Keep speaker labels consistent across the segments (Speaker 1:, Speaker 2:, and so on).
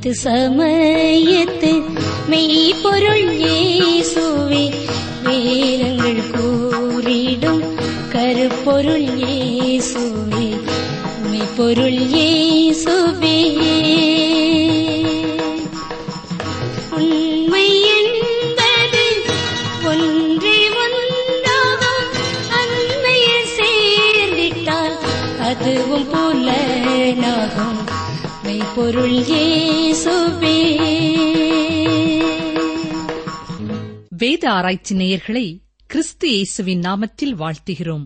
Speaker 1: மீட்பு சமயத்து மெய்ப்பொருள் இயேசுவே வேதங்கள் கூறிடும் கருப்பொருள் இயேசுவே மெய்ப்பொருள் இயேசுவே உண்மை என்பது ஒன்றே ஒன்றாகும் அன்மையில் சேர்ந்திட்டால் அதுவும் புலனாகும் மெய்ப்பொருள் இயேசுவே
Speaker 2: வேத ஆராய்ச்சி நேயர்களை கிறிஸ்து இயேசுவின் நாமத்தில் வாழ்த்துகிறோம்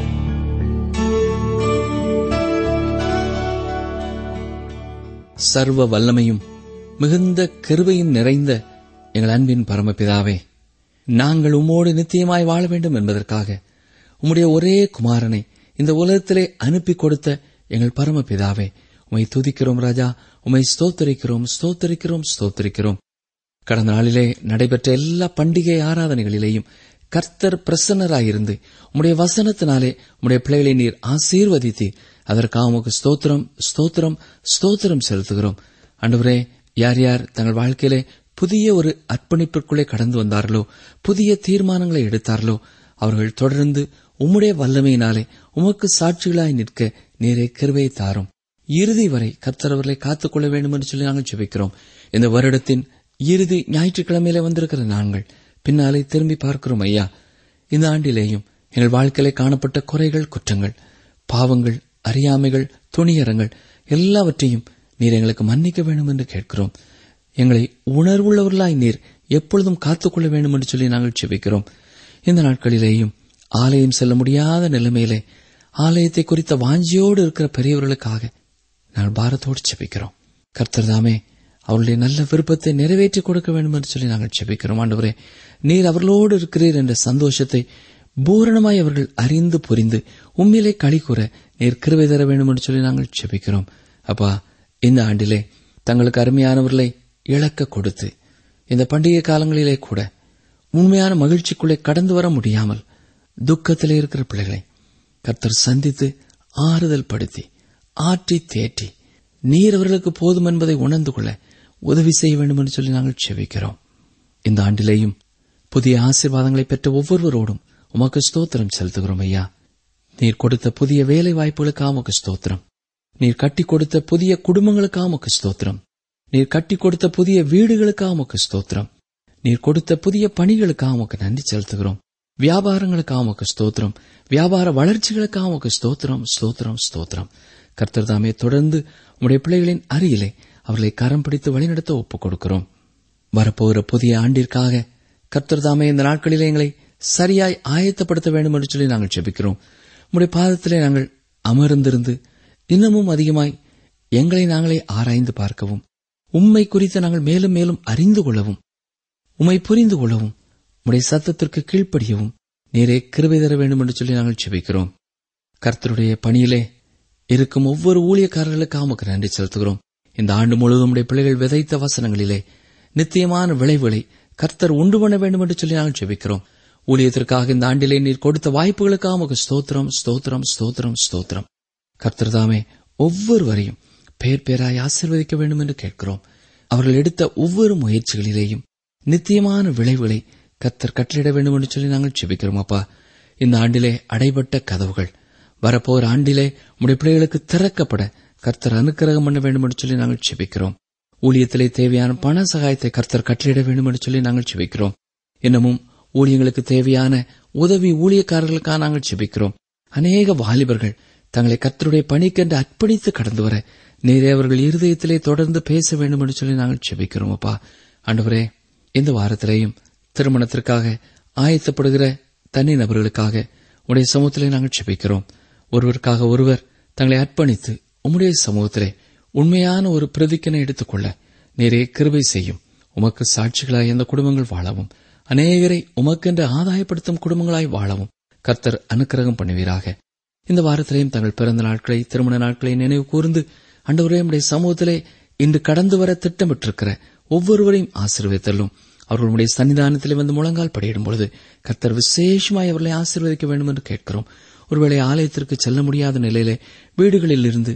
Speaker 3: சர்வ வல்லமையும் மிகுந்த கிருபையும் நிறைந்த எங்கள் அன்பின் பரமபிதாவே நாங்கள் உம்மோடு நித்தியமாய் வாழ வேண்டும் என்பதற்காக உம்முடைய ஒரே குமாரனை இந்த உலகத்திலே அனுப்பி கொடுத்த எங்கள் பரமபிதாவே உமை துதிக்கிறோம் ராஜா உமை ஸ்தோத்தரிக்கிறோம் ஸ்தோத்தரிக்கிறோம் ஸ்தோத்தரிக்கிறோம் கடந்த நாளிலே நடைபெற்ற எல்லா பண்டிகை ஆராதனைகளிலேயும் கர்த்தர் பிரசன்னராயிருந்து உம்முடைய வசனத்தினாலே உம்முடைய பிள்ளைகளை நீர் ஆசீர்வதித்து அதற்காக உமக்கு ஸ்தோத்திரம் ஸ்தோத்திரம் ஸ்தோத்திரம் செலுத்துகிறோம் ஆண்டவரே யார் யார் தங்கள் வாழ்க்கையிலே புதிய ஒரு அர்ப்பணிப்பிற்குள்ளே கடந்து வந்தார்களோ புதிய தீர்மானங்களை எடுத்தார்களோ அவர்கள் தொடர்ந்து உம்முடைய வல்லமையினாலே உமக்கு சாட்சிகளாய் நிற்க நீரே கிருபையை தாரும் இறுதி வரை கர்த்தர் அவர்களை காத்துக்கொள்ள வேண்டும் என்று சொல்லி நாங்கள் ஜெபிக்கிறோம் இந்த வருடத்தின் இறுதி ஞாயிற்றுக்கிழமையிலே வந்திருக்கிற நாங்கள் பின்னாலே திரும்பி பார்க்கிறோம் ஐயா இந்த ஆண்டிலேயும் எங்கள் வாழ்க்கையிலே காணப்பட்ட குறைகள் குற்றங்கள் பாவங்கள் அறியாமைகள் துணியரங்கள் எல்லாவற்றையும் நீர் எங்களுக்கு மன்னிக்க வேண்டும் என்று கேட்கிறோம் எங்களை உணர்வுள்ளவர்களாய் நீர் எப்பொழுதும் காத்துக்கொள்ள வேண்டும் என்று சொல்லி நாங்கள் செபிக்கிறோம் இந்த நாட்களிலேயும் ஆலயம் செல்ல முடியாத நிலைமையிலே ஆலயத்தை குறித்த வாஞ்சியோடு இருக்கிற பெரியவர்களுக்காக நாங்கள் பாரத்தோடு செபிக்கிறோம் கர்த்தர் தாமே அவருடைய நல்ல விருப்பத்தை நிறைவேற்றி கொடுக்க வேண்டும் என்று சொல்லி நாங்கள் செபிக்கிறோம் ஆண்டவரே நீர் அவர்களோடு இருக்கிறீர் என்ற சந்தோஷத்தை பூரணமாய் அவர்கள் அறிந்து புரிந்து உண்மையிலே களி கூற நீர் கிருவை தர வேண்டும் என்று சொல்லி நாங்கள் செபிக்கிறோம் அப்பா இந்த ஆண்டிலே தங்களுக்கு அருமையானவர்களை இழக்க கொடுத்து இந்த பண்டிகை காலங்களிலே கூட உண்மையான மகிழ்ச்சிக்குள்ளே கடந்து வர முடியாமல் துக்கத்திலே இருக்கிற பிள்ளைகளை கர்த்தர் சந்தித்து ஆறுதல் படுத்தி ஆற்றி தேற்றி நீர் அவர்களுக்கு போதும் என்பதை உணர்ந்து கொள்ள உதவி செய்ய வேண்டும் என்று சொல்லி நாங்கள் செபிக்கிறோம் இந்த ஆண்டிலேயும் புதிய ஆசீர்வாதங்களை பெற்ற ஒவ்வொருவரோடும் உமக்கு ஸ்தோத்திரம் செலுத்துகிறோம் ஐயா நீர் கொடுத்த புதிய வேலை வாய்ப்புகளுக்காக உமக்கு ஸ்தோத்திரம் நீர் கட்டி கொடுத்த புதிய குடும்பங்களுக்காக உமக்கு ஸ்தோத்திரம் நீர் கட்டி கொடுத்த புதிய வீடுகளுக்காக உமக்கு ஸ்தோத்திரம் நீர் கொடுத்த புதிய பணிகளுக்காக உமக்கு நன்றி செலுத்துகிறோம் வியாபாரங்களுக்காக உமக்கு ஸ்தோத்திரம் வியாபார வளர்ச்சிகளுக்காக உமக்கு ஸ்தோத்திரம் ஸ்தோத்திரம் ஸ்தோத்திரம் கர்த்தர் தாமே தொடர்ந்து உம்முடைய பிள்ளைகளின் அருகிலே அவர்களை கரம் பிடித்து வழிநடத்த ஒப்புக் கொடுக்கிறோம் வரப்போகிற புதிய ஆண்டிற்காக கர்த்தர் தாமே இந்த நாட்களிலே எங்களை சரியாய் ஆயத்தப்படுத்த வேண்டும் என்று சொல்லி நாங்கள் ஜெபிக்கிறோம் உம்முடைய பாதத்திலே நாங்கள் அமர்ந்திருந்து இன்னமும் அதிகமாய் எங்களை நாங்களே ஆராய்ந்து பார்க்கவும் உம்மை குறித்து நாங்கள் மேலும் மேலும் அறிந்து கொள்ளவும் உம்மை புரிந்து கொள்ளவும் உம்முடைய சத்தத்திற்கு கீழ்ப்படியவும் நேரே கிருபை தர வேண்டும் என்று சொல்லி நாங்கள் ஜெபிக்கிறோம் கர்த்தருடைய பணியிலே இருக்கும் ஒவ்வொரு ஊழியக்காரர்களுக்காக உமக்கு நன்றி செலுத்துகிறோம் இந்த ஆண்டு முழுவதும் உடைய பிள்ளைகள் விதைத்த வசனங்களிலே நித்தியமான விளைவுகளை கர்த்தர் உண்டு பண்ண வேண்டும் என்று சொல்லி நாங்கள் ஜெபிக்கிறோம் ஊழியத்திற்காக இந்த ஆண்டிலே நீர் கொடுத்த வாய்ப்புகளுக்காக உமக்கு ஸ்தோத்திரம் ஸ்தோத்திரம் ஸ்தோத்திரம் ஸ்தோத்திரம் கர்த்தர் தாமே ஒவ்வொருவரையும் பேர் பேராய் ஆசீர்வதிக்க வேண்டும் என்று கேட்கிறோம் அவர்கள் எடுத்த ஒவ்வொரு முயற்சிகளிலேயும் நித்தியமான விளைவுகளை கர்த்தர் கட்டளிட வேண்டும் என்று சொல்லி நாங்கள் ஜெபிக்கிறோம் அப்பா இந்த ஆண்டிலே அடைபட்ட கதவுகள் வரப்போற ஆண்டிலே உடைய பிள்ளைகளுக்கு திறக்கப்பட கர்த்தர் அனுக்கிரகம் பண்ண வேண்டும் என்று சொல்லி நாங்கள் ஜெபிக்கிறோம் ஊழியத்திலே தேவையான பண சகாயத்தை கர்த்தர் கட்டளிட வேண்டும் என்று சொல்லி நாங்கள் ஜெபிக்கிறோம் இன்னமும் ஊழியங்களுக்கு தேவையான உதவி ஊழியக்காரர்களுக்காக நாங்கள் ஜெபிக்கிறோம் அநேக வாலிபர்கள் தங்களை கர்த்தருடைய பணிக்கென்று அர்ப்பணித்து கடந்து வர நீரே அவர்கள் இருதயத்திலே தொடர்ந்து பேச வேண்டும் என்று சொல்லி நாங்கள் ஜெபிக்கிறோம் அப்பா ஆண்டவரே இந்த வாரத்திலேயும் திருமணத்திற்காக ஆயத்தப்படுகிற தனி நபர்களுக்காக உடைய சமூகத்திலே நாங்கள் ஜெபிக்கிறோம் ஒருவருக்காக ஒருவர் தங்களை அர்ப்பணித்து உம்முடைய சமூகத்திலே உண்மையான ஒரு பிரதிக்கனை எடுத்துக்கொள்ள நேரே கிருபை செய்யும் உமக்கு சாட்சிகளாய் அந்த குடும்பங்கள் வாழவும் அநேகரை உமக்கென்று ஆதாயப்படுத்தும் குடும்பங்களாய் வாழவும் கர்த்தர் அனுக்கிரகம் பண்ணுவீராக இந்த வாரத்திலேயும் தங்கள் பிறந்த நாட்களை திருமண நாட்களை நினைவு கூர்ந்து அண்டவரே நம்முடைய சமூகத்திலே இன்று கடந்து வர திட்டமிட்டிருக்கிற ஒவ்வொருவரையும் ஆசீர்வதித்தல்லும் அவர்களுடைய சன்னிதானத்திலே வந்து முழங்கால் படியிடும் பொழுது கர்த்தர் விசேஷமாய் அவர்களை ஆசீர்வதிக்க வேண்டும் என்று கேட்கிறோம் ஒருவேளை ஆலயத்திற்கு செல்ல முடியாத நிலையிலே வீடுகளில் இருந்து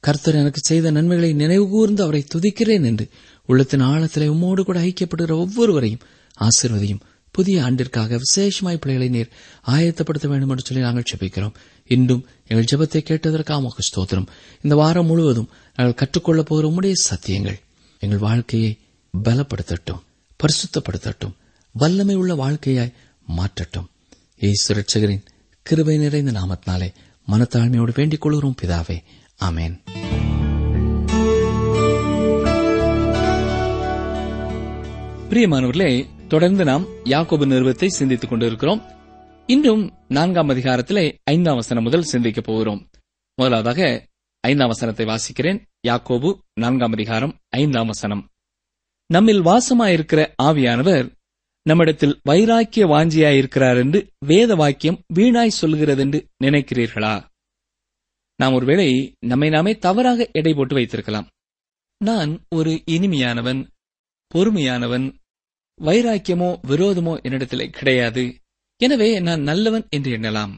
Speaker 3: கர்த்தர் எனக்கு செய்த நன்மைகளை நினைவு கூர்ந்து அவரை துதிக்கிறேன் என்று உள்ளத்தின் ஆழத்திலே உம்மோடு கூட ஐக்கியப்படுகிற ஒவ்வொருவரையும் ஆசிர்வதியும் புதிய ஆண்டிற்காக விசேஷமாய் பிள்ளைகளை நீர் ஆயத்தப்படுத்த வேண்டும் என்று சொல்லி நாங்கள் ஜெபிக்கிறோம் இன்றும் எங்கள் ஜெபத்தை கேட்டதற்காக உமக்கு ஸ்தோத்திரம் இந்த வாரம் முழுவதும் நாங்கள் கற்றுக்கொள்ளப் போகிற உம்முடைய சத்தியங்கள் எங்கள் வாழ்க்கையை பலப்படுத்தட்டும் பரிசுத்தப்படுத்தட்டும் வல்லமை உள்ள வாழ்க்கையாய் மாற்றட்டும் ஏசு ரட்சகரின் கிருபை நிறைந்த நாமத்தினாலே மனத்தாழ்மையோடு வேண்டிக் கொள்கிறோம் பிதாவே ஆமென் பிரியமானவர்களே தொடர்ந்து நாம் யாக்கோபு நிறுவத்தை சிந்தித்துக் கொண்டிருக்கிறோம் இன்றும் நான்காம் அதிகாரத்திலே ஐந்தாம் வசனம் முதல் சிந்திக்கப் போகிறோம் முதலாவதாக ஐந்தாம் வசனத்தை வாசிக்கிறேன் யாக்கோபு நான்காம் அதிகாரம் ஐந்தாம் வசனம் நம்மில் வாசமாயிருக்கிற ஆவியானவர் நம்மிடத்தில் வைராக்கிய வாஞ்சியாயிருக்கிறார் என்று வேத வாக்கியம் வீணாய் சொல்கிறது என்று நினைக்கிறீர்களா நாம் ஒருவேளை நம்மை நாமே தவறாக எடை போட்டு வைத்திருக்கலாம் நான் ஒரு இனிமையானவன் பொறுமையானவன் வைராக்கியமோ விரோதமோ என்னிடத்திலே கிடையாது எனவே நான் நல்லவன் என்று எண்ணலாம்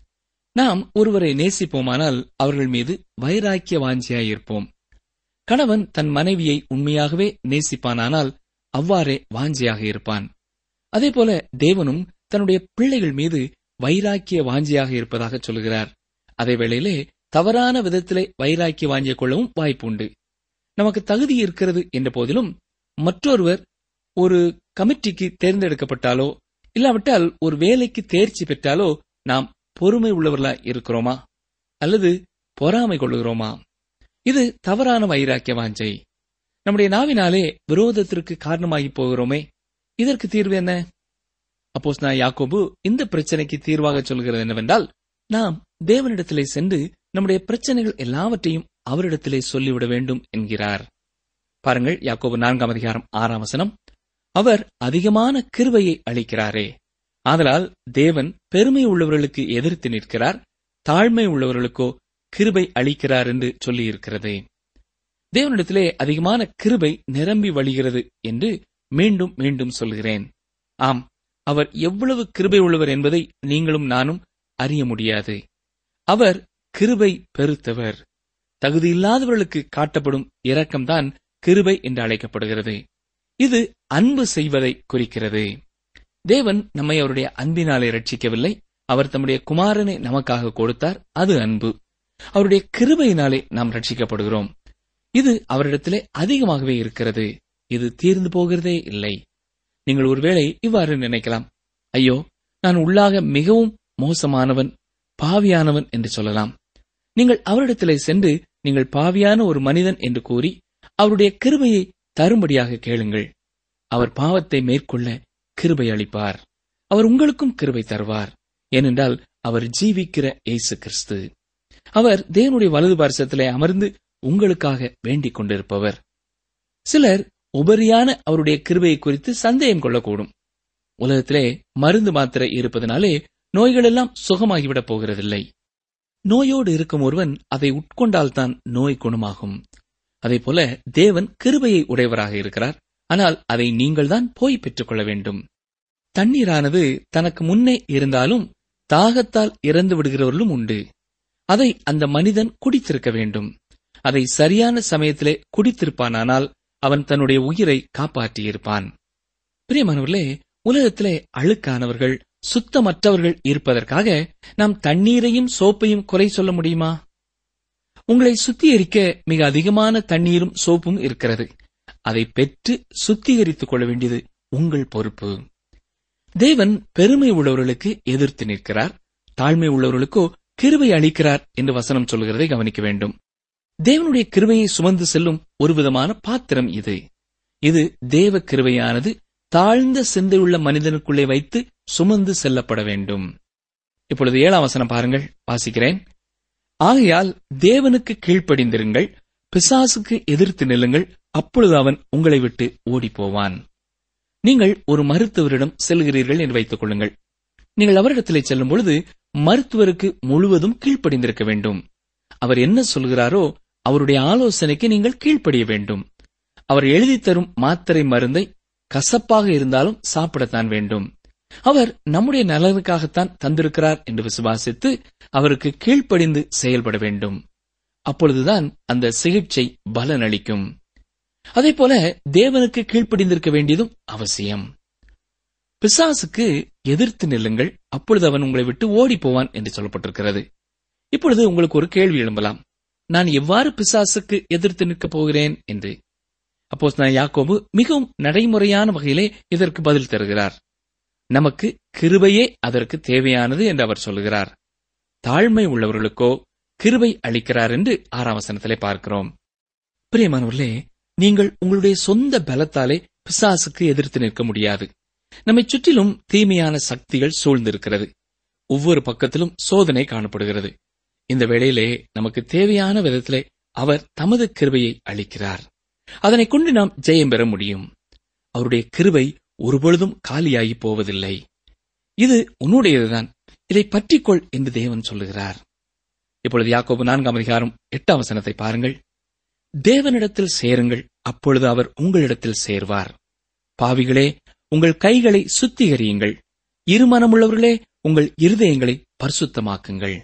Speaker 3: நாம் ஒருவரை நேசிப்போமானால் அவர்கள் மீது வைராக்கிய வாஞ்சியாயிருப்போம் கணவன் தன் மனைவியை உண்மையாகவே நேசிப்பானானால் அவ்வாறே வாஞ்சியாக இருப்பான் அதேபோல தேவனும் தன்னுடைய பிள்ளைகள் மீது வைராக்கிய வாஞ்சியாக இருப்பதாக சொல்கிறார் அதே வேளையிலே தவறான விதத்திலே வைராக்கிய வாஞ்சிய கொள்ளவும் வாய்ப்புண்டு நமக்கு தகுதி இருக்கிறது என்ற போதிலும் மற்றொருவர் ஒரு கமிட்டிக்கு தேர்ந்தெடுக்கப்பட்டாலோ இல்லாவிட்டால் ஒரு வேலைக்கு தேர்ச்சி பெற்றாலோ நாம் பொறுமை உள்ளவர்களா இருக்கிறோமா அல்லது பொறாமை கொள்ளுகிறோமா இது தவறான வைராக்கிய வாஞ்சை நம்முடைய நாவினாலே விரோதத்திற்கு காரணமாகி போகிறோமே இதற்கு தீர்வு என்ன அப்போஸ் நான் யாக்கோபு இந்த பிரச்சனைக்கு தீர்வாக சொல்கிறது என்னவென்றால் நாம் தேவனிடத்திலே சென்று நம்முடைய பிரச்சனைகள் எல்லாவற்றையும் அவரிடத்திலே சொல்லிவிட வேண்டும் என்கிறார் பாருங்கள் யாக்கோபு நான்காம் அதிகாரம் ஆறாம் வசனம் அவர் அதிகமான கிருபையை அளிக்கிறாரே ஆதலால் தேவன் பெருமை உள்ளவர்களுக்கு எதிர்த்து நிற்கிறார் தாழ்மை உள்ளவர்களுக்கோ கிருபை அளிக்கிறார் என்று சொல்லியிருக்கிறது தேவனிடத்திலே அதிகமான கிருபை நிரம்பி வழிகிறது என்று மீண்டும் மீண்டும் சொல்கிறேன் ஆம் அவர் எவ்வளவு கிருபை உள்ளவர் என்பதை நீங்களும் நானும் அறிய முடியாது அவர் கிருபை பெருத்தவர் தகுதியில்லாதவர்களுக்கு காட்டப்படும் இரக்கம்தான் கிருபை என்று அழைக்கப்படுகிறது இது அன்பு செய்வதை குறிக்கிறது தேவன் நம்மை அவருடைய அன்பினாலே ரட்சிக்கவில்லை அவர் தம்முடைய குமாரனை நமக்காக கொடுத்தார் அது அன்பு அவருடைய கிருபையினாலே நாம் ரட்சிக்கப்படுகிறோம் இது அவரிடத்திலே அதிகமாகவே இருக்கிறது இது தீர்ந்து போகிறதே இல்லை நீங்கள் ஒருவேளை இவ்வாறு நினைக்கலாம் ஐயோ நான் உள்ளாக மிகவும் மோசமானவன் பாவியானவன் என்று சொல்லலாம் நீங்கள் அவரிடத்திலே சென்று நீங்கள் பாவியான ஒரு மனிதன் என்று கூறி அவருடைய கிருபையை தரும்படியாக கேளுங்கள் அவர் பாவத்தை மேற்கொள்ள கிருபை அளிப்பார் அவர் உங்களுக்கும் கிருபை தருவார் ஏனென்றால் அவர் ஜீவிக்கிற இயேசு கிறிஸ்து அவர் தேவனுடைய வலது பார்சத்திலே அமர்ந்து உங்களுக்காக வேண்டிக் கொண்டிருப்பவர் சிலர் உபரியான அவருடைய கிருபையை குறித்து சந்தேகம் கொள்ளக்கூடும் உலகத்திலே மருந்து மாத்திரை இருப்பதனாலே நோய்களெல்லாம் சுகமாகிவிடப் போகிறதில்லை நோயோடு இருக்கும் ஒருவன் அதை உட்கொண்டால்தான் நோய் குணமாகும் அதே போல தேவன் கிருபையை உடையவராக இருக்கிறார் ஆனால் அதை நீங்கள்தான் போய் பெற்றுக்கொள்ள வேண்டும் தண்ணீரானது தனக்கு முன்னே இருந்தாலும் தாகத்தால் இறந்து விடுகிறவர்களும் உண்டு அதை அந்த மனிதன் குடித்திருக்க வேண்டும் அதை சரியான சமயத்திலே குடித்திருப்பானானால் அவன் தன்னுடைய உயிரை காப்பாற்றியிருப்பான் பிரியமானவர்களே உலகத்திலே அழுக்கானவர்கள் சுத்தமற்றவர்கள் இருப்பதற்காக நாம் தண்ணீரையும் சோப்பையும் குறை சொல்ல முடியுமா உங்களை சுத்திகரிக்க மிக அதிகமான தண்ணீரும் சோப்பும் இருக்கிறது அதை பெற்று சுத்திகரித்துக் கொள்ள வேண்டியது உங்கள் பொறுப்பு தேவன் பெருமை உள்ளவர்களுக்கு எதிர்த்து நிற்கிறார் தாழ்மை உள்ளவர்களுக்கோ கிருபை அளிக்கிறார் என்று வசனம் சொல்கிறதை கவனிக்க வேண்டும் தேவனுடைய கிருபையை சுமந்து செல்லும் ஒரு விதமான பாத்திரம் இது இது தேவ கிருபையானது தாழ்ந்த சிந்தையுள்ள மனிதனுக்குள்ளே வைத்து சுமந்து செல்லப்பட வேண்டும் இப்பொழுது ஏழாம் வசனம் பாருங்கள் வாசிக்கிறேன் ஆகையால் தேவனுக்கு கீழ்ப்படிந்திருங்கள் பிசாசுக்கு எதிர்த்து நில்லுங்கள் அப்பொழுது அவன் உங்களை விட்டு ஓடிப்போவான் நீங்கள் ஒரு மருத்துவரிடம் செல்கிறீர்கள் என்று வைத்துக் கொள்ளுங்கள் நீங்கள் அவரிடத்திலே செல்லும் பொழுது மருத்துவருக்கு முழுவதும் கீழ்ப்படிந்திருக்க வேண்டும் அவர் என்ன சொல்கிறாரோ அவருடைய ஆலோசனைக்கு நீங்கள் கீழ்ப்படிய வேண்டும் அவர் எழுதி தரும் மாத்திரை மருந்தை கசப்பாக இருந்தாலும் சாப்பிடத்தான் வேண்டும் அவர் நம்முடைய நலனுக்காகத்தான் தந்திருக்கிறார் என்று விசுவாசித்து அவருக்கு கீழ்ப்படிந்து செயல்பட வேண்டும் அப்பொழுதுதான் அந்த சிகிச்சை பலனளிக்கும் அதேபோல தேவனுக்கு கீழ்ப்படிந்திருக்க வேண்டியதும் அவசியம் பிசாசுக்கு எதிர்த்து நில்லுங்கள் அப்பொழுது அவன் உங்களை விட்டு ஓடி போவான் என்று சொல்லப்பட்டிருக்கிறது இப்பொழுது உங்களுக்கு ஒரு கேள்வி எழும்பலாம் நான் எவ்வாறு பிசாசுக்கு எதிர்த்து நிற்கப் போகிறேன் என்று அப்போ நான் யாக்கோபு மிகவும் நடைமுறையான வகையிலே இதற்கு பதில் தருகிறார் நமக்கு கிருபையே அதற்கு தேவையானது என்று அவர் சொல்லுகிறார் தாழ்மை உள்ளவர்களுக்கோ கிருபை அளிக்கிறார் என்று ஆறாம் வசனத்திலே பார்க்கிறோம் பிரியமானவர்களே நீங்கள் உங்களுடைய சொந்த பலத்தாலே பிசாசுக்கு எதிர்த்து நிற்க முடியாது நம்மை சுற்றிலும் தீமையான சக்திகள் சூழ்ந்திருக்கிறது ஒவ்வொரு பக்கத்திலும் சோதனை காணப்படுகிறது இந்த வேளையிலே நமக்கு தேவையான விதத்திலே அவர் தமது கிருபையை அளிக்கிறார் அதனைக் கொண்டு நாம் ஜெயம் பெற முடியும் அவருடைய கிருபை ஒருபொழுதும் காலியாகி போவதில்லை இது உன்னுடையதுதான் இதை பற்றிக்கொள் என்று தேவன் சொல்லுகிறார் இப்பொழுது யாக்கோபு நான்காம் அதிகாரம் எட்டாம் வசனத்தை பாருங்கள் தேவனிடத்தில் சேருங்கள் அப்பொழுது அவர் உங்களிடத்தில் சேர்வார் பாவிகளே உங்கள் கைகளை சுத்திகரியுங்கள் இருமனமுள்ளவர்களே உங்கள் இருதயங்களை பரிசுத்தமாக்குங்கள்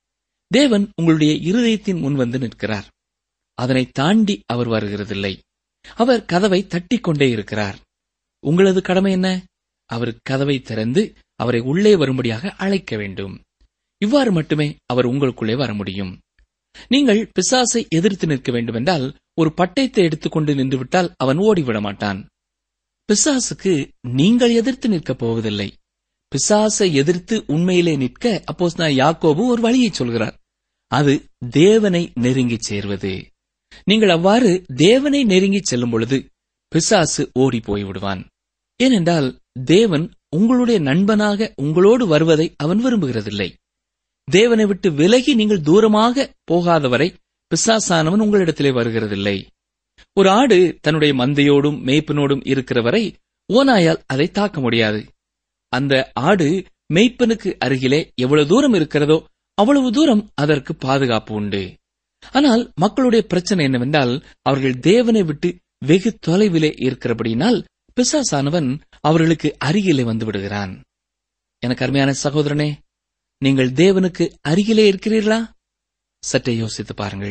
Speaker 3: தேவன் உங்களுடைய இருதயத்தின் முன் வந்து நிற்கிறார் அதனை தாண்டி அவர் வருகிறதில்லை அவர் கதவை தட்டிக் கொண்டே இருக்கிறார் உங்களது கடமை என்ன அவர் கதவை திறந்து அவரை உள்ளே வரும்படியாக அழைக்க வேண்டும் இவ்வாறு மட்டுமே அவர் உங்களுக்குள்ளே வர முடியும் நீங்கள் பிசாசை எதிர்த்து நிற்க வேண்டுமென்றால் ஒரு பட்டயத்தை எடுத்துக்கொண்டு நின்றுவிட்டால் அவன் ஓடிவிட மாட்டான் பிசாசுக்கு நீங்கள் எதிர்த்து நிற்கப் போவதில்லை பிசாசை எதிர்த்து உண்மையிலே நிற்க அப்போஸ் நான் யாக்கோபு ஒரு வழியை சொல்கிறார் அது தேவனை நெருங்கிச் சேர்வது நீங்கள் அவ்வாறு தேவனை நெருங்கிச் செல்லும் பொழுது பிசாசு ஓடி போய்விடுவான் ஏனென்றால் தேவன் உங்களுடைய நண்பனாக உங்களோடு வருவதை அவன் விரும்புகிறதில்லை தேவனை விட்டு விலகி நீங்கள் தூரமாக போகாதவரை பிசாசானவன் உங்களிடத்திலே வருகிறதில்லை ஒரு ஆடு தன்னுடைய மந்தையோடும் மேய்ப்பனோடும் இருக்கிற வரை ஓநாயால் அதை தாக்க முடியாது அந்த ஆடு மேய்ப்பனுக்கு அருகிலே எவ்வளவு தூரம் இருக்கிறதோ அவ்வளவு தூரம் அதற்கு பாதுகாப்பு உண்டு ஆனால் மக்களுடைய பிரச்சனை என்னவென்றால் அவர்கள் தேவனை விட்டு வெகு தொலைவிலே இருக்கிறபடியினால் பிசாசானவன் அவர்களுக்கு அருகிலே வந்து விடுகிறான் எனக்கு அருமையான சகோதரனே நீங்கள் தேவனுக்கு அருகிலே இருக்கிறீர்களா சற்றே யோசித்து பாருங்கள்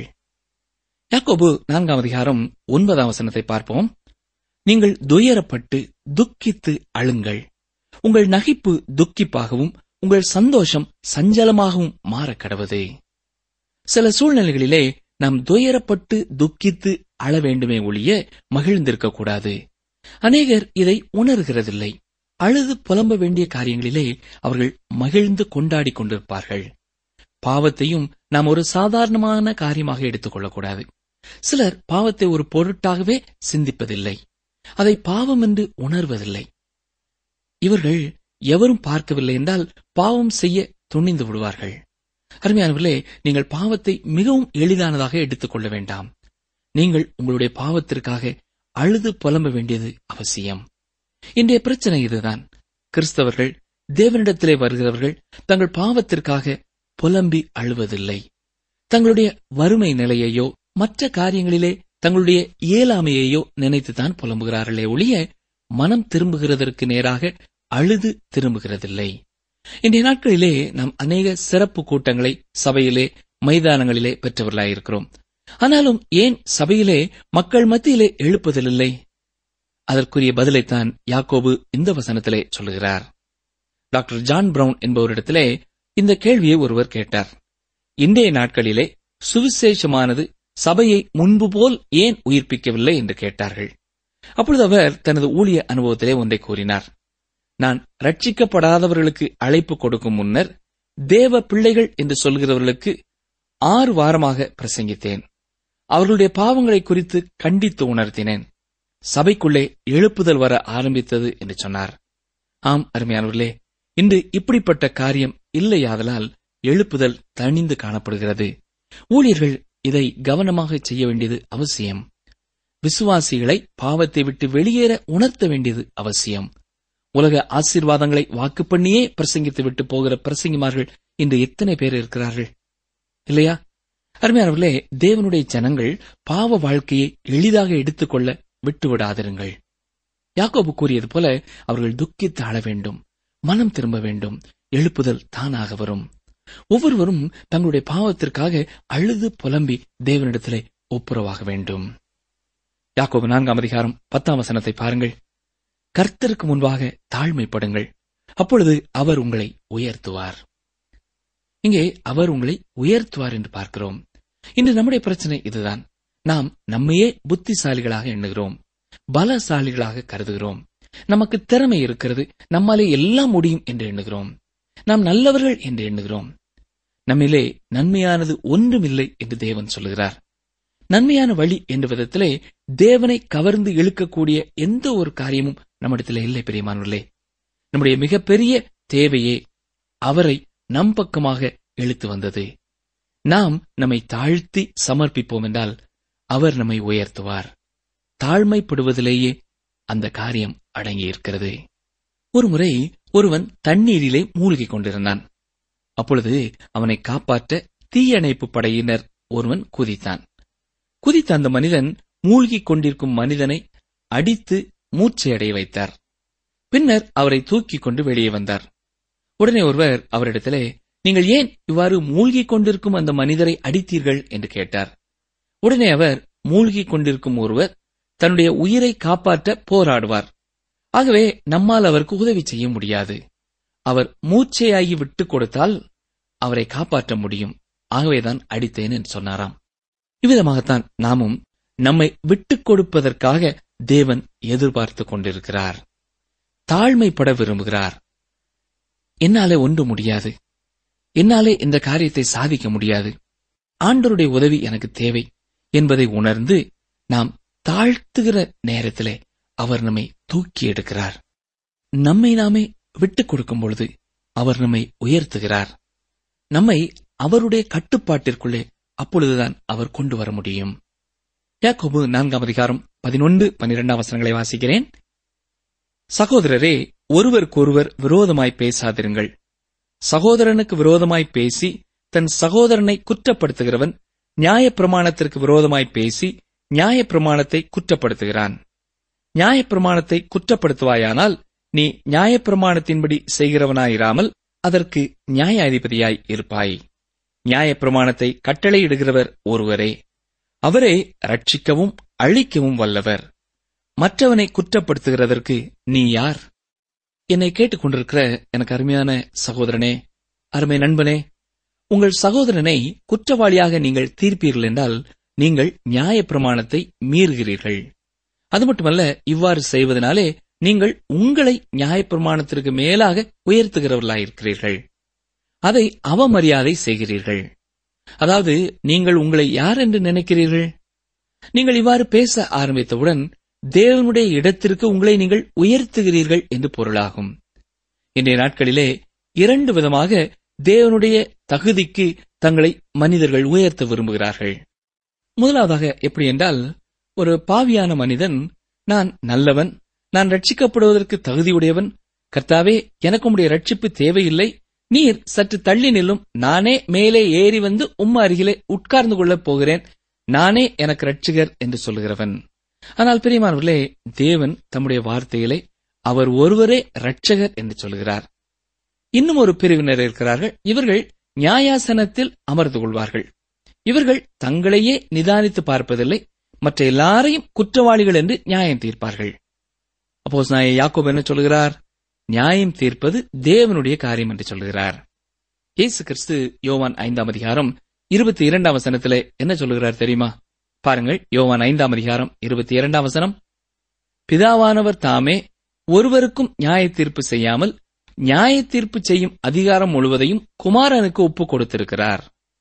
Speaker 3: யாக்கோபு நான்காம் அதிகாரம் ஒன்பதாம் வசனத்தை பார்ப்போம் நீங்கள் துயரப்பட்டு துக்கித்து அழுங்கள் உங்கள் நகைப்பு துக்கிப்பாகவும் உங்கள் சந்தோஷம் சஞ்சலமாகவும் மாறக் கடவது சில சூழ்நிலைகளிலே நாம் துயரப்பட்டு துக்கித்து அழ வேண்டுமே ஒழிய மகிழ்ந்திருக்க கூடாது அநேகர் இதை உணர்கிறதில்லை அழுது புலம்ப வேண்டிய காரியங்களிலே அவர்கள் மகிழ்ந்து கொண்டாடி கொண்டிருப்பார்கள் பாவத்தையும் நாம் ஒரு சாதாரணமான காரியமாக எடுத்துக் கொள்ளக்கூடாது சிலர் பாவத்தை ஒரு பொருட்டாகவே சிந்திப்பதில்லை அதை பாவம் என்று உணர்வதில்லை இவர்கள் எவரும் பார்க்கவில்லை என்றால் பாவம் செய்ய துணிந்து விடுவார்கள் அருமையானவர்களே நீங்கள் பாவத்தை மிகவும் எளிதானதாக எடுத்துக் கொள்ள வேண்டாம் நீங்கள் உங்களுடைய பாவத்திற்காக அழுது புலம்ப வேண்டியது அவசியம் இன்றைய பிரச்சனை இதுதான் கிறிஸ்தவர்கள் தேவனிடத்திலே வருகிறவர்கள் தங்கள் பாவத்திற்காக புலம்பி அழுவதில்லை தங்களுடைய வறுமை நிலையையோ மற்ற காரியங்களிலே தங்களுடைய இயலாமையையோ நினைத்துதான் புலம்புகிறார்களே ஒழிய மனம் திரும்புகிறதற்கு நேராக அழுது திரும்புகிறதில்லை இன்றைய நாட்களிலே நாம் அநேக சிறப்பு கூட்டங்களை சபையிலே மைதானங்களிலே பெற்றவர்களாயிருக்கிறோம் ஆனாலும் ஏன் சபையிலே மக்கள் மத்தியிலே எழுப்புதலில்லை அதற்குரிய பதிலைத்தான் யாக்கோபு இந்த வசனத்திலே சொல்லுகிறார் டாக்டர் ஜான் பிரவுன் என்பவரிடத்திலே இந்த கேள்வியை ஒருவர் கேட்டார் இன்றைய நாட்களிலே சுவிசேஷமானது சபையை முன்பு போல் ஏன் உயிர்ப்பிக்கவில்லை என்று கேட்டார்கள் அப்பொழுது அவர் தனது ஊழிய அனுபவத்திலே ஒன்றை கூறினார் நான் ரட்சிக்கப்படாதவர்களுக்கு அழைப்பு கொடுக்கும் முன்னர் தேவ பிள்ளைகள் என்று சொல்கிறவர்களுக்கு ஆறு வாரமாக பிரசங்கித்தேன் அவர்களுடைய பாவங்களை குறித்து கண்டித்து உணர்த்தினேன் சபைக்குள்ளே எழுப்புதல் வர ஆரம்பித்தது என்று சொன்னார் ஆம் அருமையானவர்களே இன்று இப்படிப்பட்ட காரியம் இல்லையாதலால் எழுப்புதல் தணிந்து காணப்படுகிறது ஊழியர்கள் இதை கவனமாக செய்ய வேண்டியது அவசியம் விசுவாசிகளை பாவத்தை விட்டு வெளியேற உணர்த்த வேண்டியது அவசியம் உலக ஆசீர்வாதங்களை வாக்கு பண்ணியே பிரசங்கித்து விட்டு போகிற பிரசங்கிமார்கள் இன்று எத்தனை பேர் இருக்கிறார்கள் இல்லையா அருமையானவர்களே தேவனுடைய ஜனங்கள் பாவ வாழ்க்கையை எளிதாக எடுத்துக்கொள்ள விட்டுவிடாதிருங்கள் யாக்கோபு கூறியது போல அவர்கள் துக்கித்து ஆள வேண்டும் மனம் திரும்ப வேண்டும் எழுப்புதல் தானாக வரும் ஒவ்வொருவரும் தங்களுடைய பாவத்திற்காக அழுது புலம்பி தேவனிடத்திலே ஒப்புரவாக வேண்டும் யாக்கோபு நான்காம் அதிகாரம் பத்தாம் வசனத்தை பாருங்கள் கர்த்தருக்கு முன்பாக தாழ்மைப்படுங்கள் அப்பொழுது அவர் உங்களை உயர்த்துவார் இங்கே அவர் உங்களை உயர்த்துவார் என்று பார்க்கிறோம் இன்று நம்முடைய பிரச்சனை இதுதான் நாம் நம்மையே புத்திசாலிகளாக எண்ணுகிறோம் பலசாலிகளாக கருதுகிறோம் நமக்கு திறமை இருக்கிறது நம்மாலே எல்லாம் முடியும் என்று எண்ணுகிறோம் நாம் நல்லவர்கள் என்று எண்ணுகிறோம் நம்மிலே நன்மையானது ஒன்றுமில்லை என்று தேவன் சொல்லுகிறார் நன்மையான வழி என்ற விதத்திலே தேவனை கவர்ந்து இழுக்கக்கூடிய எந்த ஒரு காரியமும் நம்மிடத்திலே இல்லை பிரியமானவர்களே நம்முடைய மிகப்பெரிய தேவையே அவரை நம் பக்கமாக இழுத்து வந்தது நாம் நம்மை தாழ்த்தி சமர்ப்பிப்போம் என்றால் அவர் நம்மை உயர்த்துவார் தாழ்மைப்படுவதிலேயே அந்த காரியம் அடங்கியிருக்கிறது ஒருமுறை ஒருவன் தண்ணீரிலே மூழ்கிக் கொண்டிருந்தான் அப்பொழுது அவனை காப்பாற்ற தீயணைப்பு படையினர் ஒருவன் குதித்தான் குதித்த அந்த மனிதன் மூழ்கிக் கொண்டிருக்கும் மனிதனை அடித்து மூச்சையடைய வைத்தார் பின்னர் அவரை தூக்கிக் கொண்டு வெளியே வந்தார் உடனே ஒருவர் அவரிடத்திலே நீங்கள் ஏன் இவ்வாறு மூழ்கிக் கொண்டிருக்கும் அந்த மனிதரை அடித்தீர்கள் என்று கேட்டார் உடனே அவர் மூழ்கிக் கொண்டிருக்கும் ஒருவர் தன்னுடைய உயிரை காப்பாற்ற போராடுவார் ஆகவே நம்மால் அவருக்கு உதவி செய்ய முடியாது அவர் மூச்சையாகி விட்டுக் கொடுத்தால் அவரை காப்பாற்ற முடியும் ஆகவேதான் அடித்தேன் என்று சொன்னாராம் இவ்விதமாகத்தான் நாமும் நம்மை விட்டுக் கொடுப்பதற்காக தேவன் எதிர்பார்த்துக் கொண்டிருக்கிறார் தாழ்மைப்பட விரும்புகிறார் என்னாலே ஒன்று முடியாது என்னாலே இந்த காரியத்தை சாதிக்க முடியாது ஆண்டருடைய உதவி எனக்கு தேவை என்பதை உணர்ந்து நாம் தாழ்த்துகிற நேரத்திலே அவர் நம்மை தூக்கி எடுக்கிறார் நம்மை நாமே விட்டுக் கொடுக்கும் பொழுது அவர் நம்மை உயர்த்துகிறார் நம்மை அவருடைய கட்டுப்பாட்டிற்குள்ளே அப்பொழுதுதான் அவர் கொண்டு வர முடியும் யாக்கோபு நான்காம் அதிகாரம் பதினொன்று பனிரெண்டாம் வசனங்களை வாசிக்கிறேன் சகோதரரே ஒருவருக்கொருவர் விரோதமாய் பேசாதிருங்கள் சகோதரனுக்கு விரோதமாய் பேசி தன் சகோதரனை குற்றப்படுத்துகிறவன் நியாயப்பிரமாணத்திற்கு விரோதமாய் பேசி நியாயப்பிரமாணத்தை குற்றப்படுத்துகிறான் நியாயப்பிரமாணத்தை குற்றப்படுத்துவாயானால் நீ நியாயப்பிரமாணத்தின்படி செய்கிறவனாயிராமல் அதற்கு நியாயாதிபதியாய் இருப்பாய் நியாயப்பிரமாணத்தை கட்டளையிடுகிறவர் ஒருவரே அவரே ரட்சிக்கவும் அழிக்கவும் வல்லவர் மற்றவனை குற்றப்படுத்துகிறதற்கு நீ யார் என்னை கேட்டுக் கொண்டிருக்கிற எனக்கு அருமையான சகோதரனே அருமை நண்பனே உங்கள் சகோதரனை குற்றவாளியாக நீங்கள் தீர்ப்பீர்கள் என்றால் நீங்கள் நியாயப்பிரமாணத்தை மீறுகிறீர்கள் அது மட்டுமல்ல இவ்வாறு செய்வதனாலே நீங்கள் உங்களை நியாயப்பிரமாணத்திற்கு மேலாக உயர்த்துகிறவர்களாயிருக்கிறீர்கள் அதை அவமரியாதை செய்கிறீர்கள் அதாவது நீங்கள் உங்களை யார் என்று நினைக்கிறீர்கள் நீங்கள் இவ்வாறு பேச ஆரம்பித்தவுடன் தேவனுடைய இடத்திற்கு உங்களை நீங்கள் உயர்த்துகிறீர்கள் என்று பொருளாகும் இன்றைய நாட்களிலே இரண்டு விதமாக தேவனுடைய தகுதிக்கு தங்களை மனிதர்கள் உயர்த்த விரும்புகிறார்கள் முதலாவதாக எப்படி என்றால் ஒரு பாவியான மனிதன் நான் நல்லவன் நான் ரட்சிக்கப்படுவதற்கு தகுதியுடையவன் கர்த்தாவே எனக்கு உம்முடைய ரட்சிப்பு தேவையில்லை நீர் சற்று தள்ளி நில்லும் நானே மேலே ஏறி வந்து உம்ம அருகிலே உட்கார்ந்து கொள்ளப் போகிறேன் நானே எனக்கு ரட்சிகர் என்று சொல்கிறவன் ஆனால் பிரியமானவர்களே தேவன் தம்முடைய வார்த்தையிலே அவர் ஒருவரே ரட்சகர் என்று சொல்கிறார் இன்னும் ஒரு பிரிவினர் இருக்கிறார்கள் இவர்கள் நியாயாசனத்தில் அமர்ந்து கொள்வார்கள் இவர்கள் தங்களையே நிதானித்து பார்ப்பதில்லை மற்ற எல்லாரையும் குற்றவாளிகள் என்று நியாயம் தீர்ப்பார்கள் அப்போஸ் நாய யாக்கோப் என்ன சொல்கிறார் நியாயம் தீர்ப்பது தேவனுடைய காரியம் என்று சொல்கிறார் இயேசு கிறிஸ்து யோவான் ஐந்தாம் அதிகாரம் இருபத்தி இரண்டாம் வசனத்திலே என்ன சொல்லுகிறார் தெரியுமா பாருங்கள் யோவான் ஐந்தாம் அதிகாரம் இருபத்தி இரண்டாம் வசனம் பிதாவானவர் தாமே ஒருவருக்கும் நியாய தீர்ப்பு செய்யாமல் நியாய தீர்ப்பு செய்யும் அதிகாரம் முழுவதையும் குமாரனுக்கு ஒப்புக் கொடுத்திருக்கிறார்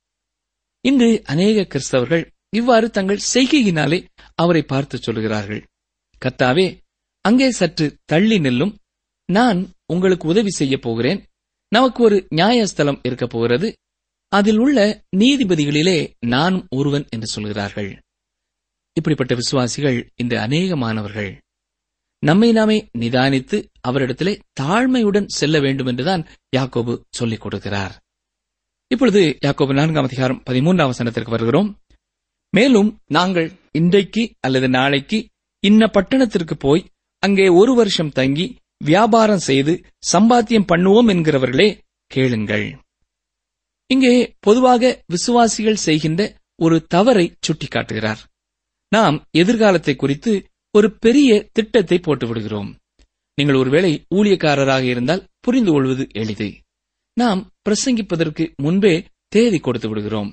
Speaker 3: இன்று அநேக கிறிஸ்தவர்கள் இவ்வாறு தங்கள் செய்கையினாலே அவரை பார்த்து சொல்கிறார்கள் கர்த்தாவே அங்கே சற்று தள்ளி நில்லும் நான் உங்களுக்கு உதவி செய்ய போகிறேன் நமக்கு ஒரு நியாயஸ்தலம் இருக்க போகிறது அதில் உள்ள நீதிபதிகளிலே நானும் ஒருவன் என்று சொல்கிறார்கள் இப்படிப்பட்ட விசுவாசிகள் இந்த அநேகமானவர்கள் நம்மை நாமே நிதானித்து அவரிடத்திலே தாழ்மையுடன் செல்ல வேண்டும் என்றுதான் யாக்கோபு சொல்லிக் கொடுக்கிறார் இப்பொழுது யாக்கோபு நான்காம் அதிகாரம் பதிமூன்றாம் வசனத்திற்கு வருகிறோம் மேலும் நாங்கள் இன்றைக்கு அல்லது நாளைக்கு இன்ன பட்டணத்திற்கு போய் அங்கே ஒரு வருஷம் தங்கி வியாபாரம் செய்து சம்பாத்தியம் பண்ணுவோம் என்கிறவர்களே கேளுங்கள் இங்கே பொதுவாக விசுவாசிகள் செய்கின்ற ஒரு தவறை சுட்டிக்காட்டுகிறார் நாம் எதிர்காலத்தை குறித்து ஒரு பெரிய திட்டத்தை போட்டு விடுகிறோம் நீங்கள் ஒருவேளை ஊழியக்காரராக இருந்தால் புரிந்து கொள்வது எளிது நாம் பிரசங்கிப்பதற்கு முன்பே தேதி கொடுத்து விடுகிறோம்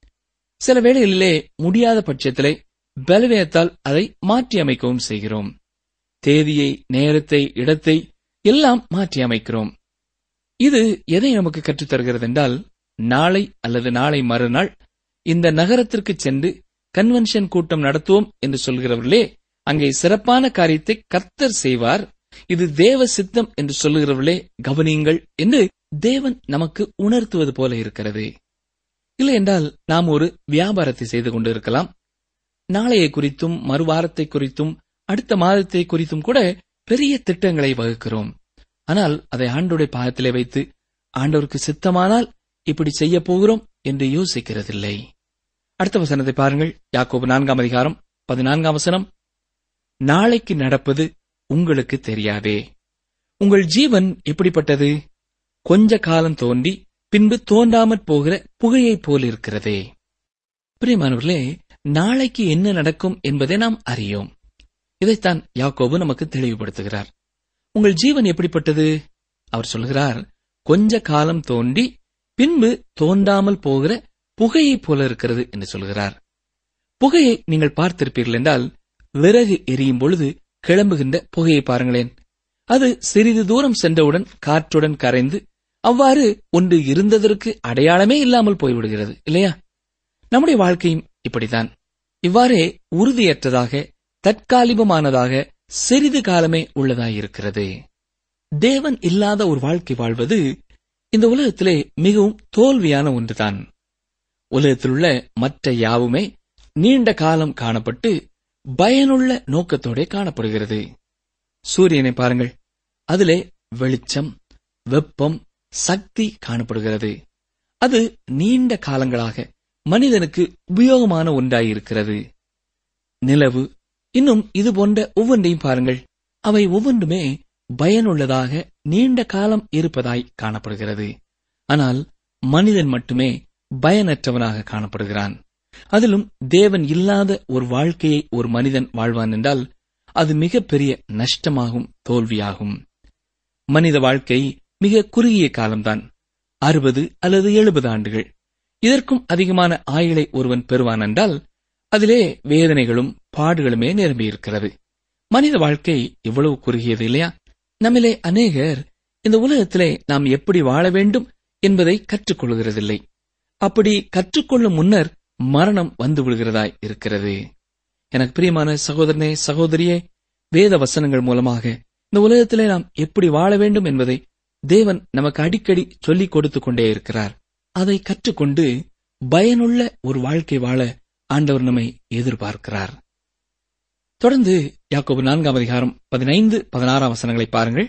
Speaker 3: சில வேளைகளிலே முடியாத பட்சத்திலே பலவீனத்தால் அதை மாற்றி அமைக்கவும் செய்கிறோம் தேதியை நேரத்தை இடத்தை எல்லாம் மாற்றி அமைக்கிறோம் இது எதை நமக்கு கற்றுத்தருகிறது என்றால் நாளை அல்லது நாளை மறுநாள் இந்த நகரத்திற்கு சென்று கன்வென்ஷன் கூட்டம் நடத்துவோம் என்று சொல்கிறவர்களே அங்கே சிறப்பான காரியத்தை கர்த்தர் செய்வார் இது தேவ சித்தம் என்று சொல்லுகிறவர்களே கவனியுங்கள் என்று தேவன் நமக்கு உணர்த்துவது போல இருக்கிறது இல்லை என்றால் நாம் ஒரு வியாபாரத்தை செய்து கொண்டு இருக்கலாம் நாளையை குறித்தும் மறுவாரத்தை குறித்தும் அடுத்த மாதத்தை குறித்தும் கூட பெரிய திட்டங்களை வகுக்கிறோம் ஆனால் அதை ஆண்டோடைய பாகத்திலே வைத்து ஆண்டவருக்கு சித்தமானால் இப்படி செய்ய போகிறோம் என்று யோசிக்கிறதில்லை அடுத்த வசனத்தை பாருங்கள் யாக்கோபு நான்காம் அதிகாரம் பதினான்காம் வசனம் நாளைக்கு நடப்பது உங்களுக்கு தெரியாதே உங்கள் ஜீவன் எப்படிப்பட்டது கொஞ்ச காலம் தோன்றி பின்பு தோன்றாமற் போகிற புகையைப் போல் இருக்கிறதே பிரியமானவர்களே நாளைக்கு என்ன நடக்கும் என்பதை நாம் அறியோம் இதைத்தான் யாக்கோபு நமக்கு தெளிவுபடுத்துகிறார் உங்கள் ஜீவன் எப்படிப்பட்டது அவர் சொல்கிறார் கொஞ்ச காலம் தோன்றி பின்பு தோன்றாமல் போகிற புகையைப் போல இருக்கிறது என்று சொல்கிறார் புகையை நீங்கள் பார்த்திருப்பீர்கள் என்றால் விறகு எரியும் பொழுது கிளம்புகின்ற புகையை பாருங்களேன் அது சிறிது தூரம் சென்றவுடன் காற்றுடன் கரைந்து அவ்வாறு ஒன்று இருந்ததற்கு அடையாளமே இல்லாமல் போய்விடுகிறது இல்லையா நம்முடைய வாழ்க்கையும் இப்படித்தான் இவ்வாறே உறுதியற்றதாக தற்காலிகமானதாக சிறிது காலமே உள்ளதாயிருக்கிறது தேவன் இல்லாத ஒரு வாழ்க்கை வாழ்வது இந்த உலகத்திலே மிகவும் தோல்வியான ஒன்றுதான் உலகத்திலுள்ள மற்ற யாவுமே நீண்ட காலம் காணப்பட்டு பயனுள்ள நோக்கத்தோட காணப்படுகிறது சூரியனை பாருங்கள் அதிலே வெளிச்சம் வெப்பம் சக்தி காணப்படுகிறது அது நீண்ட காலங்களாக மனிதனுக்கு உபயோகமான ஒன்றாயிருக்கிறது நிலவு இன்னும் இது போன்ற ஒவ்வொன்றையும் பாருங்கள் அவை ஒவ்வொன்றுமே பயனுள்ளதாக நீண்ட காலம் இருப்பதாய் காணப்படுகிறது ஆனால் மனிதன் மட்டுமே பயனற்றவனாக காணப்படுகிறான் அதிலும் தேவன் இல்லாத ஒரு வாழ்க்கையை ஒரு மனிதன் வாழ்வான் என்றால் அது மிகப்பெரிய நஷ்டமாகும் தோல்வியாகும் மனித வாழ்க்கை மிக குறுகிய காலம்தான் அறுபது அல்லது எழுபது ஆண்டுகள் இதற்கும் அதிகமான ஆயுளை ஒருவன் பெறுவான் என்றால் அதிலே வேதனைகளும் பாடுகளுமே நிரம்பியிருக்கிறது மனித வாழ்க்கை இவ்வளவு குறுகியது இல்லையா நம்மிலே அநேகர் இந்த உலகத்திலே நாம் எப்படி வாழ வேண்டும் என்பதை கற்றுக்கொள்கிறதில்லை அப்படி கற்றுக்கொள்ளும் முன்னர் மரணம் வந்து விடுகிறதாய் இருக்கிறது எனக்கு பிரியமான சகோதரனே சகோதரியே வேத வசனங்கள் மூலமாக இந்த உலகத்திலே நாம் எப்படி வாழ வேண்டும் என்பதை தேவன் நமக்கு அடிக்கடி சொல்லிக் கொடுத்து கொண்டே இருக்கிறார் அதை கற்றுக்கொண்டு பயனுள்ள ஒரு வாழ்க்கை வாழ ஆண்டவர் நம்மை எதிர்பார்க்கிறார் தொடர்ந்து யாக்கோபு நான்காம் அதிகாரம் பதினைந்து பதினாறாம் வசனங்களை பாருங்கள்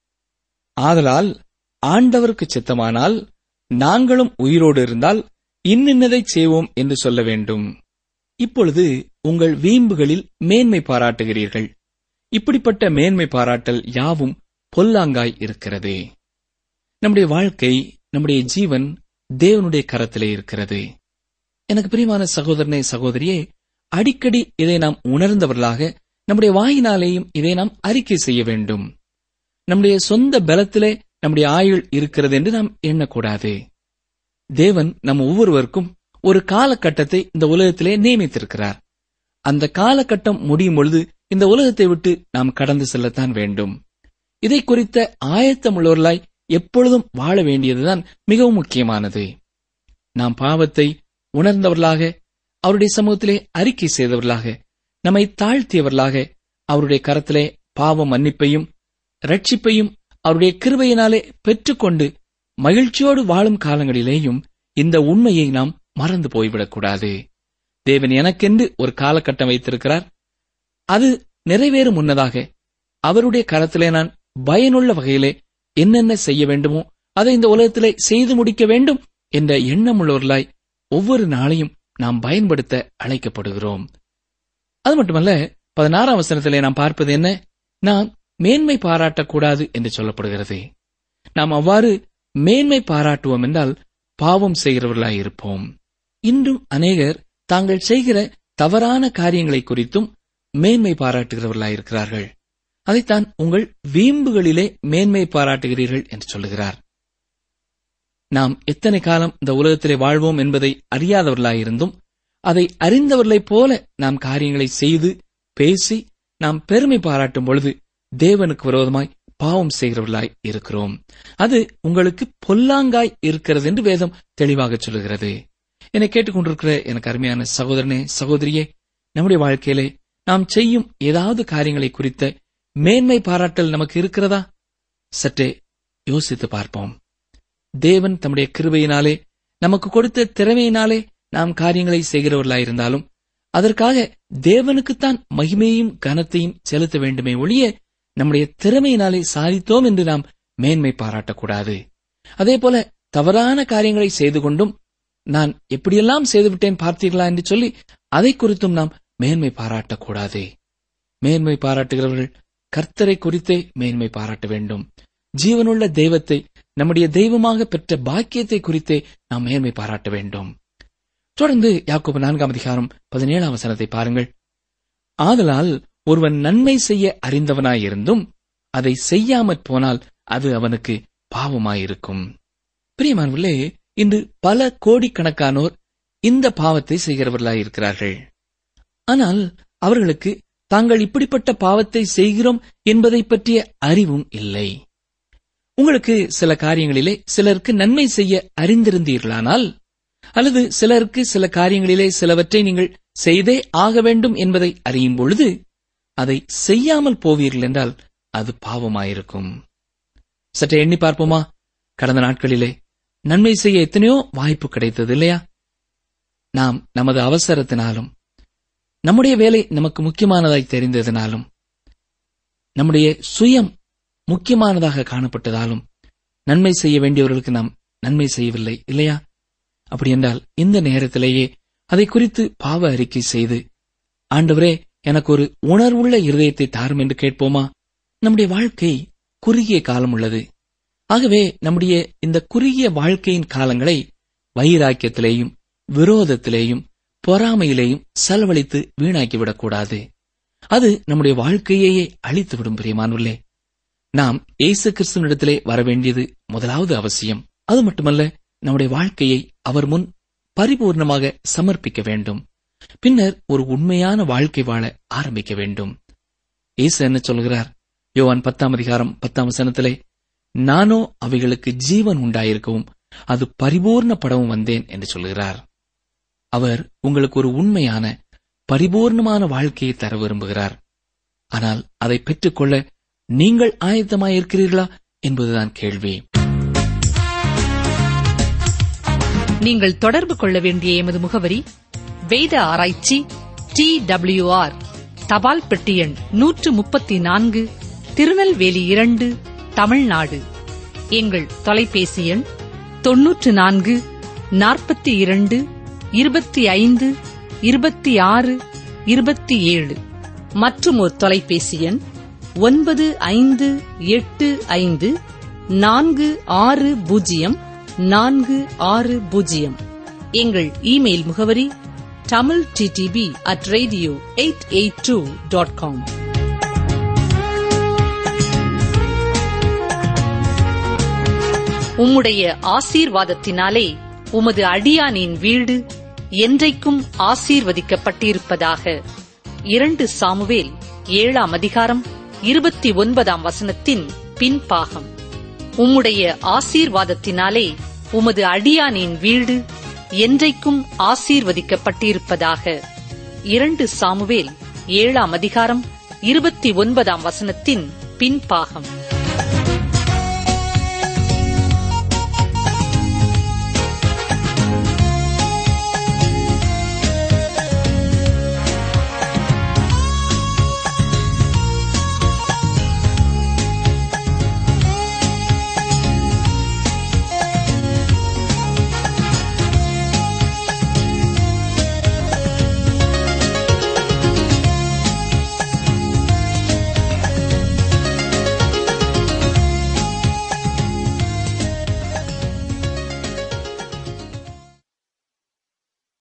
Speaker 3: ஆதலால் ஆண்டவருக்கு சித்தமானால் நாங்களும் உயிரோடு இருந்தால் இன்னின்னதைச் செய்வோம் என்று சொல்ல வேண்டும் இப்பொழுது உங்கள் வீம்புகளில் மேன்மை பாராட்டுகிறீர்கள் இப்படிப்பட்ட மேன்மை பாராட்டல் யாவும் பொல்லாங்காய் இருக்கிறது நம்முடைய வாழ்க்கை நம்முடைய ஜீவன் தேவனுடைய கரத்திலே இருக்கிறது எனக்கு பிரியமான சகோதரனே சகோதரியே அடிக்கடி இதை நாம் உணர்ந்தவர்களாக நம்முடைய வாயினாலேயும் இதை நாம் அறிக்கை செய்ய வேண்டும் நம்முடைய சொந்த பலத்திலே நம்முடைய ஆயுள் இருக்கிறது என்று நாம் எண்ணக்கூடாது தேவன் நம் ஒவ்வொருவருக்கும் ஒரு காலகட்டத்தை இந்த உலகத்திலே நியமித்திருக்கிறார் அந்த காலகட்டம் முடியும் பொழுது இந்த உலகத்தை விட்டு நாம் கடந்து செல்லத்தான் வேண்டும் இதை குறித்த ஆயத்தமுள்ளவர்களாய் எப்பொழுதும் வாழ வேண்டியதுதான் மிகவும் முக்கியமானது நாம் பாவத்தை உணர்ந்தவர்களாக அவருடைய சமூகத்திலே அறிக்கை செய்தவர்களாக நம்மை தாழ்த்தியவர்களாக அவருடைய கரத்திலே பாவ மன்னிப்பையும் ரட்சிப்பையும் அவருடைய கிருபையினாலே பெற்றுக்கொண்டு மகிழ்ச்சியோடு வாழும் காலங்களிலேயும் இந்த உண்மையை நாம் மறந்து போய்விடக்கூடாது தேவன் எனக்கென்று ஒரு காலகட்டம் வைத்திருக்கிறார் அது நிறைவேறும் முன்னதாக அவருடைய கரத்திலே நான் பயனுள்ள வகையிலே என்னென்ன செய்ய வேண்டுமோ அதை இந்த உலகத்திலே செய்து முடிக்க வேண்டும் என்ற எண்ணமுள்ளவர்களாய் ஒவ்வொரு நாளையும் நாம் பயன்படுத்த அழைக்கப்படுகிறோம் அது மட்டுமல்ல பதினாறாம் வசனத்திலே நாம் பார்ப்பது என்ன நாம் மேன்மை பாராட்டக்கூடாது என்று சொல்லப்படுகிறது நாம் அவ்வாறு மேன்மை பாராட்டுவோம் என்றால் பாவம் செய்கிறவர்களாய் இருப்போம் இன்றும் அநேகர் தாங்கள் செய்கிற தவறான காரியங்களை குறித்தும் மேன்மை பாராட்டுகிறவர்களாய் இருக்கிறார்கள் அதைத்தான் உங்கள் வீம்புகளிலே மேன்மை பாராட்டுகிறீர்கள் என்று சொல்லுகிறார் நாம் எத்தனை காலம் இந்த உலகத்திலே வாழ்வோம் என்பதை அறியாதவர்களாயிருந்தும் அதை அறிந்தவர்களைப் போல நாம் காரியங்களை செய்து பேசி நாம் பெருமை பாராட்டும் பொழுது தேவனுக்கு விரோதமாய் பாவம் செய்கிறவர்களாய் இருக்கிறோம் அது உங்களுக்கு பொல்லாங்காய் இருக்கிறது என்று வேதம் தெளிவாக சொல்லுகிறது என்னை கேட்டுக்கொண்டிருக்கிற எனக்கு அருமையான சகோதரனே சகோதரியே நம்முடைய வாழ்க்கையிலே நாம் செய்யும் ஏதாவது காரியங்களை குறித்த மேன்மை பாராட்டல் நமக்கு இருக்கிறதா சற்றே யோசித்து பார்ப்போம் தேவன் தம்முடைய கிருபையினாலே நமக்கு கொடுத்த திறமையினாலே நாம் காரியங்களை செய்கிறவர்களாயிருந்தாலும் அதற்காக தேவனுக்குத்தான் மகிமையும் கனத்தையும் செலுத்த வேண்டுமே ஒழிய நம்முடைய திறமையினாலே சாதித்தோம் என்று நாம் மேன்மை பாராட்டக்கூடாது அதே போல தவறான காரியங்களை செய்து கொண்டும் நான் எப்படியெல்லாம் செய்துவிட்டேன் பார்த்தீர்களா என்று சொல்லி அதை குறித்தும் நாம் மேன்மை பாராட்டக்கூடாது மேன்மை பாராட்டுகிறவர்கள் கர்த்தரை குறித்தே மேன்மை பாராட்ட வேண்டும் ஜீவனுள்ள தெய்வத்தை நம்முடைய தெய்வமாக பெற்ற பாக்கியத்தை குறித்தே நாம் மேன்மை பாராட்ட வேண்டும் தொடர்ந்து யாக்கோபு நான்காம் அதிகாரம் பதினேழாம் வசனத்தை பாருங்கள் ஆதலால் ஒருவன் நன்மை செய்ய அறிந்தவனாயிருந்தும் அதை செய்யாமற் போனால் அது அவனுக்கு பாவமாயிருக்கும் பிரியமானவர்களே இன்று பல கோடிக்கணக்கானோர் இந்த பாவத்தை செய்கிறவர்களாயிருக்கிறார்கள் ஆனால் அவர்களுக்கு தாங்கள் இப்படிப்பட்ட பாவத்தை செய்கிறோம் என்பதை பற்றிய அறிவும் இல்லை உங்களுக்கு சில காரியங்களிலே சிலருக்கு நன்மை செய்ய அறிந்திருந்தீர்களானால் அல்லது சிலருக்கு சில காரியங்களிலே சிலவற்றை நீங்கள் செய்தே ஆக வேண்டும் என்பதை அறியும் பொழுது அதை செய்யாமல் போவீர்கள் என்றால் அது பாவமாயிருக்கும் சற்றே எண்ணி பார்ப்போமா கடந்த நாட்களிலே நன்மை செய்ய எத்தனையோ வாய்ப்பு கிடைத்தது இல்லையா நாம் நமது அவசரத்தினாலும் நம்முடைய வேலை நமக்கு முக்கியமானதாய் தெரிந்ததினாலும் நம்முடைய சுயம் முக்கியமானதாக காணப்பட்டதாலும் நன்மை செய்ய வேண்டியவர்களுக்கு நாம் நன்மை செய்யவில்லை இல்லையா அப்படி என்றால் இந்த நேரத்திலேயே அதை குறித்து பாவ அறிக்கை செய்து ஆண்டவரே எனக்கு ஒரு உணர்வுள்ள இருதயத்தை தாரும் என்று கேட்போமா நம்முடைய வாழ்க்கை குறுகிய காலம் உள்ளது ஆகவே நம்முடைய இந்த குறுகிய வாழ்க்கையின் காலங்களை வைராக்கியத்திலேயும் விரோதத்திலேயும் பொறாமையிலேயும் செலவழித்து வீணாக்கிவிடக்கூடாது அது நம்முடைய வாழ்க்கையையே அழித்துவிடும் பிரியமானுள்ளே நாம் இயேசு கிறிஸ்துவனிடத்திலே வரவேண்டியது முதலாவது அவசியம் அது மட்டுமல்ல நம்முடைய வாழ்க்கையை அவர் முன் பரிபூர்ணமாக சமர்ப்பிக்க வேண்டும் பின்னர் ஒரு உண்மையான வாழ்க்கை வாழ ஆரம்பிக்க வேண்டும் இயேசு என்ன சொல்கிறார் யோவான் பத்தாம் அதிகாரம் பத்தாம் வசனத்திலே நானோ அவைகளுக்கு ஜீவன் உண்டாயிருக்கவும் அது பரிபூர்ணப்படவும் வந்தேன் என்று சொல்கிறார் அவர் உங்களுக்கு ஒரு உண்மையான பரிபூர்ணமான வாழ்க்கையை தர விரும்புகிறார் ஆனால் அதை பெற்றுக்கொள்ள நீங்கள் ஆயத்தமாயிருக்கிறீர்களா என்பதுதான் கேள்வி
Speaker 2: நீங்கள் தொடர்பு கொள்ள வேண்டிய எமது முகவரி வேத ஆராய்ச்சி டி ஆர் தபால் பெட்டி எண் நூற்று முப்பத்தி நான்கு திருநெல்வேலி இரண்டு தமிழ்நாடு எங்கள் தொலைபேசி எண் தொன்னூற்று நான்கு நாற்பத்தி இரண்டு இருபத்தி ஐந்து இருபத்தி ஆறு இருபத்தி ஏழு மற்றும் ஒரு தொலைபேசி எண் ஒன்பது ஐந்து எட்டு ஐந்து நான்கு ஆறு பூஜ்ஜியம் நான்கு ஆறு பூஜ்ஜியம் எங்கள் இமெயில் முகவரி Tamil DTP at radio eight eight two dot com உம்முடைய ஆசீர்வாதத்தினாலே உமது அடியானின் வீடு என்றைக்கும் ஆசீர்வதிக்கப்பட்டிருப்பதாக இரண்டு சாமுவேல் ஏழாம் அதிகாரம் இருபத்தி ஒன்பதாம் வசனத்தின் பின்பாகம் உம்முடைய ஆசீர்வாதத்தினாலே உமது அடியானின் வீடு என்றைக்கும் ஆசீர்வதிக்கப்பட்டிருப்பதாக இரண்டு சாமுவேல் ஏழாம் அதிகாரம் இருபத்தி ஒன்பதாம் வசனத்தின் பின்பாகம்